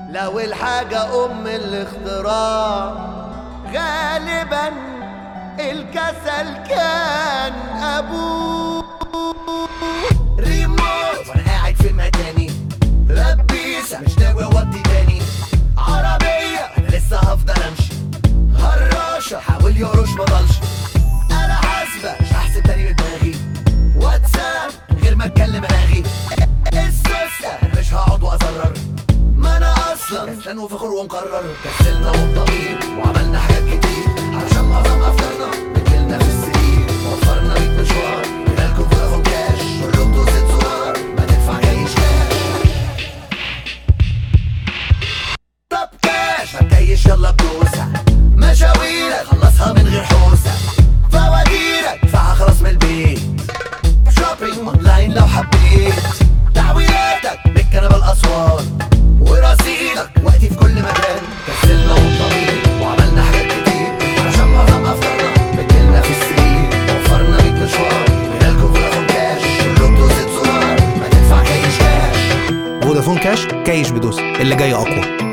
لو الحاجة أم الاختراع غالبا الكسل كان أبوه ريموت وأنا قاعد في مكاني لبيسة مش ناوي أودي تاني عربية أنا لسه هفضل أمشي هراشة حاول يقرش مضلش أنا حاسبة مش هحسب تاني بدماغي واتساب من غير ما أتكلم ألاغي السوسة أنا مش هقعد وأزرر ما أنا أصلا كسلان وفخور ومقرر كسلنا والضمير وعملنا حاجات كتير علشان معظم أفكارنا بتجيلنا في السرير وفرنا 100 مشوار جبالكم فودافون كاش كلهم دوسة زرار ما تدفع جايش كاش طب كاش ما تكيش يلا بدوسة مشاويرك خلصها من غير حوسة فواتيرك ادفعها خلاص من البيت شوبينج اونلاين لو حبيت تعويلاتك بالكنبة الأسوان ورصيدك وقتي في كل مكان كسلنا والضمير وعملنا حاجات كتير عشان معظم أفكارنا بتجيلنا في السرير وفرنا 100 مشوار جبالكم فودافون كاش كلهم دوسة زرار ما تدفع كاش كاش فودافون كاش كايش بدوس اللي جاي اقوى